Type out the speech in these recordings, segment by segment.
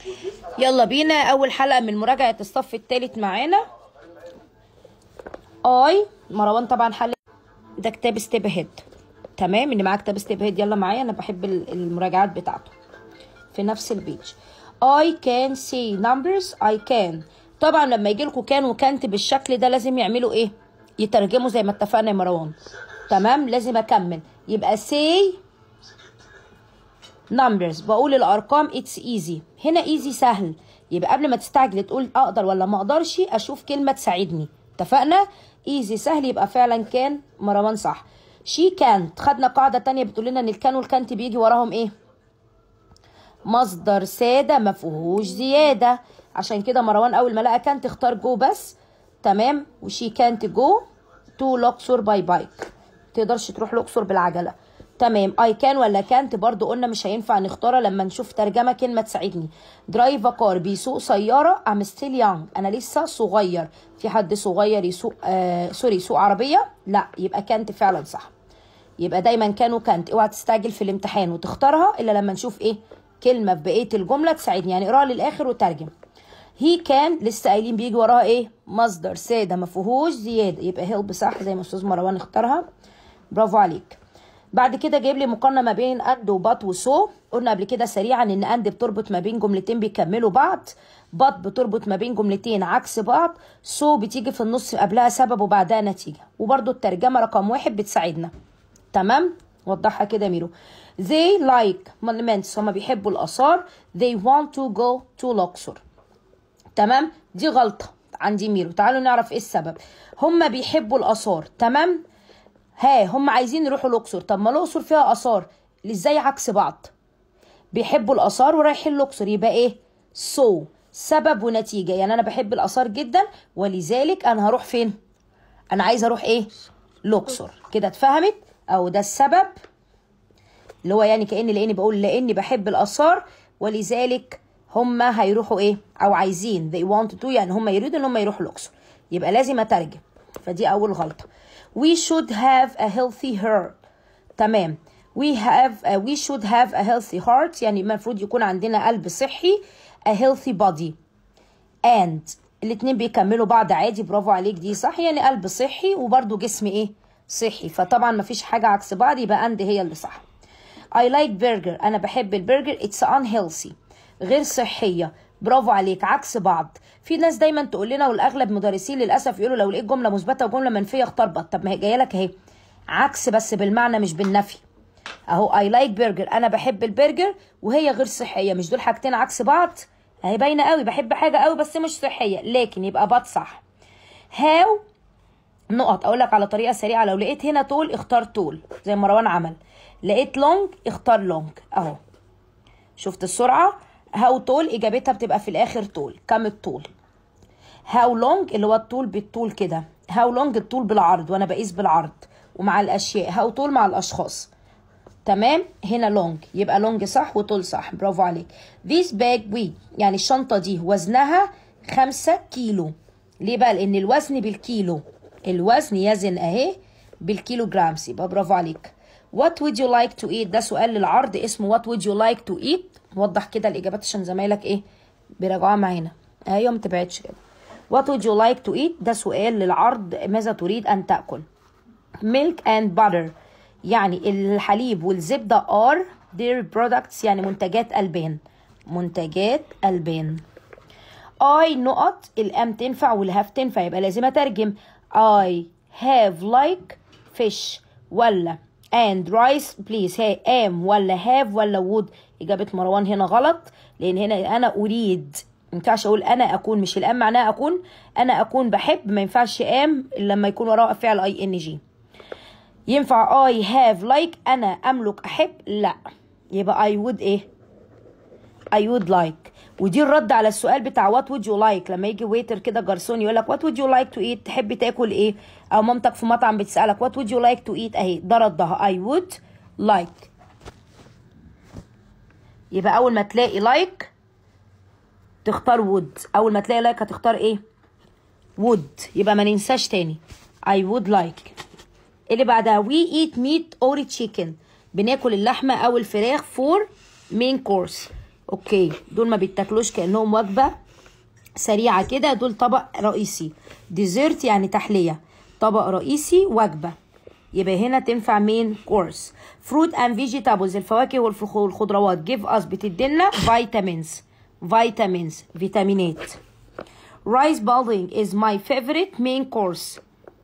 يلا بينا اول حلقه من مراجعه الصف الثالث معانا اي مروان طبعا حل ده كتاب ستيب هيد تمام اللي معاه كتاب ستيب هيد يلا معايا انا بحب ال- المراجعات بتاعته في نفس البيج I can see numbers I can طبعا لما يجي لكم كان وكانت بالشكل ده لازم يعملوا ايه يترجموا زي ما اتفقنا يا مروان تمام لازم اكمل يبقى say numbers بقول الارقام it's easy هنا easy سهل يبقى قبل ما تستعجل تقول اقدر ولا ما اقدرش اشوف كلمه تساعدني اتفقنا easy سهل يبقى فعلا كان مروان صح she can't خدنا قاعده تانية بتقول لنا ان الكان والكانت بيجي وراهم ايه مصدر ساده ما فيهوش زياده عشان كده مروان اول ما لقى كانت اختار جو بس تمام وشي كانت جو تو لوكسور باي بايك تقدرش تروح الاقصر بالعجله تمام اي كان ولا كانت برضو قلنا مش هينفع نختارها لما نشوف ترجمه كلمه تساعدني درايف كار بيسوق سياره ام ستيل يونج انا لسه صغير في حد صغير يسوق آه سوري يسوق عربيه لا يبقى كانت فعلا صح يبقى دايما كانوا كانت اوعى تستعجل في الامتحان وتختارها الا لما نشوف ايه كلمه في بقيه الجمله تساعدني يعني اقراها للاخر وترجم هي كان لسه قايلين بيجي وراها ايه مصدر ساده ما فيهوش زياده يبقى هيلب صح زي ما استاذ مروان اختارها برافو عليك بعد كده جايب لي مقارنه ما بين اند وبات وسو قلنا قبل كده سريعا ان اند بتربط ما بين جملتين بيكملوا بعض بات بتربط ما بين جملتين عكس بعض سو بتيجي في النص قبلها سبب وبعدها نتيجه وبرده الترجمه رقم واحد بتساعدنا تمام وضحها كده ميرو they like monuments هما بيحبوا الاثار they want to go to Luxor تمام دي غلطه عندي ميرو تعالوا نعرف ايه السبب هما بيحبوا الاثار تمام ها هم عايزين يروحوا الاقصر طب ما الاقصر فيها اثار ازاي عكس بعض بيحبوا الاثار ورايحين الاقصر يبقى ايه سو so. سبب ونتيجه يعني انا بحب الاثار جدا ولذلك انا هروح فين انا عايزه اروح ايه الاقصر كده اتفهمت او ده السبب اللي هو يعني كاني لاني بقول لاني بحب الاثار ولذلك هم هيروحوا ايه او عايزين they want to يعني هم يريدوا ان هم يروحوا الاقصر يبقى لازم اترجم فدي اول غلطه we should have a healthy heart تمام we have uh, we should have a healthy heart يعني المفروض يكون عندنا قلب صحي a healthy body and الاتنين بيكملوا بعض عادي برافو عليك دي صح يعني قلب صحي وبرده جسم ايه صحي فطبعا مفيش حاجة عكس بعض يبقى and هي اللي صح I like burger انا بحب البرجر it's unhealthy غير صحية برافو عليك عكس بعض في ناس دايما تقول لنا والاغلب مدرسين للاسف يقولوا لو لقيت جمله مثبته وجمله منفيه اختار بط طب ما هي جايه لك اهي عكس بس بالمعنى مش بالنفي اهو اي لايك برجر انا بحب البرجر وهي غير صحيه مش دول حاجتين عكس بعض اهي باينه قوي بحب حاجه قوي بس مش صحيه لكن يبقى بط صح هاو نقط اقول لك على طريقه سريعه لو لقيت هنا طول اختار طول زي مروان عمل لقيت لونج اختار لونج اهو شفت السرعه هاو طول اجابتها بتبقى في الاخر طول كم الطول هاو لونج اللي هو الطول بالطول كده هاو لونج الطول بالعرض وانا بقيس بالعرض ومع الاشياء هاو طول مع الاشخاص تمام هنا لونج يبقى لونج صح وطول صح برافو عليك this bag weight يعني الشنطة دي وزنها خمسة كيلو ليه بقى لان الوزن بالكيلو الوزن يزن اهي بالكيلو جرامز يبقى برافو عليك what would you like to eat ده سؤال للعرض اسمه what would you like to eat وضح كده الاجابات عشان زمايلك ايه بيراجعوها معانا ايوه ما تبعدش كده what would you like to eat ده سؤال للعرض ماذا تريد ان تاكل milk and butter يعني الحليب والزبده are their products يعني منتجات البان منتجات البان I نقط الام تنفع والهاف تنفع يبقى لازم اترجم I have like fish ولا and rice please هي am ولا have ولا would إجابة مروان هنا غلط لأن هنا أنا أريد ما ينفعش أقول أنا أكون مش الأم معناها أكون أنا أكون بحب ما ينفعش am إلا لما يكون وراها فعل أي إن جي ينفع I have like أنا أملك أحب لا يبقى I would إيه I would like ودي الرد على السؤال بتاع what would you like لما يجي ويتر كده جرسون يقول لك what would you like to eat تحب تاكل ايه او مامتك في مطعم بتسالك what would you like to eat اهي ده ردها I would like يبقى اول ما تلاقي like تختار would اول ما تلاقي like هتختار ايه would يبقى ما ننساش تاني I would like اللي بعدها we eat meat or chicken بناكل اللحمة او الفراخ for main course اوكي دول ما بيتاكلوش كانهم وجبه سريعه كده دول طبق رئيسي ديزرت يعني تحليه طبق رئيسي وجبه يبقى هنا تنفع مين كورس فروت اند فيجيتابلز الفواكه والفخ- والخضروات جيف اس بتدينا فيتامينز فيتامينز فيتامينات rice building is my favorite main course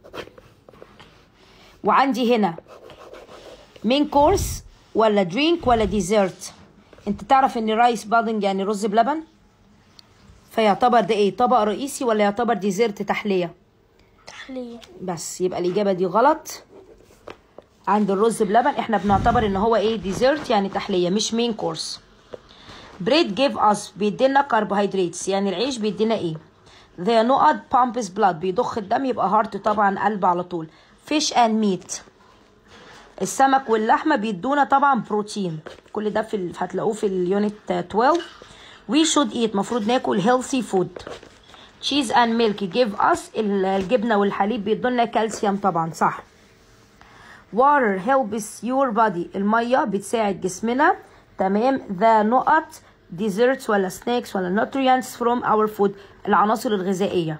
وعندي هنا مين كورس ولا درينك ولا ديزرت انت تعرف ان رايس بادنج يعني رز بلبن فيعتبر ده ايه طبق رئيسي ولا يعتبر ديزرت تحليه تحلية بس يبقى الاجابه دي غلط عند الرز بلبن احنا بنعتبر ان هو ايه ديزرت يعني تحليه مش مين كورس بريد جيف اس بيدينا كربوهيدراتس يعني العيش بيدينا ايه the نقط pumps blood بيضخ الدم يبقى هارت طبعا قلب على طول fish and meat السمك واللحمه بيدونا طبعا بروتين كل ده في ال- هتلاقوه في اليونت 12 we should eat مفروض ناكل healthy food cheese and milk give us ال- الجبنه والحليب بيدونا كالسيوم طبعا صح water helps your body الميه بتساعد جسمنا تمام the نقط desserts ولا snacks ولا nutrients from our food العناصر الغذائيه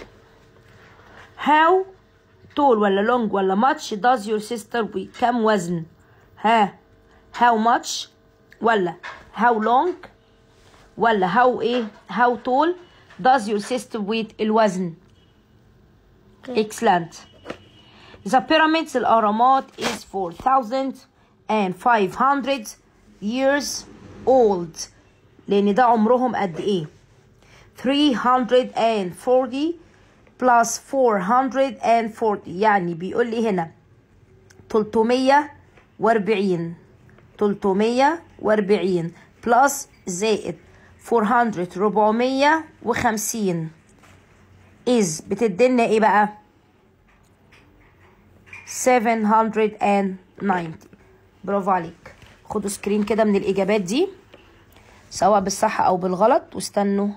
how tall ولا long ولا much does your sister weigh كم وزن ها how much ولا how long ولا how ايه how tall does your sister weight الوزن excellent the pyramids الأهرامات is 4500 years old لأن ده عمرهم قد إيه 340 plus 440 يعني بيقول لي هنا 340 340 plus زائد 400 450 is بتدينا ايه بقى 790 برافو عليك خدوا سكرين كده من الاجابات دي سواء بالصح او بالغلط واستنوا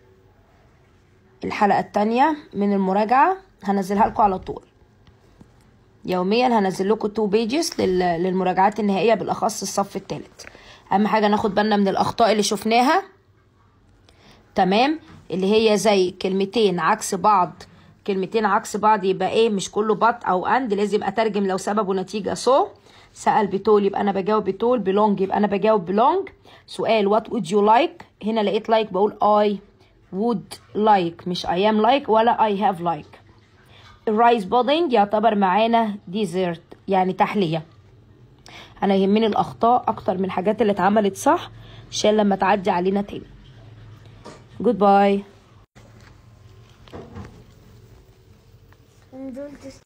الحلقة التانية من المراجعة هنزلها لكم على طول يوميا هنزل لكم تو بيجز للمراجعات النهائية بالأخص الصف الثالث أهم حاجة ناخد بالنا من الأخطاء اللي شفناها تمام اللي هي زي كلمتين عكس بعض كلمتين عكس بعض يبقى ايه مش كله بط او اند لازم اترجم لو سبب ونتيجه سو so. سأل بتول يبقى انا بجاوب بتول بلونج يبقى انا بجاوب بلونج سؤال وات would you like هنا لقيت لايك like بقول I would like مش I am like ولا I have like الرايس بودنج يعتبر معانا ديزرت يعني تحلية انا يهمني الاخطاء اكتر من الحاجات اللي اتعملت صح عشان لما تعدي علينا تاني جود باي دول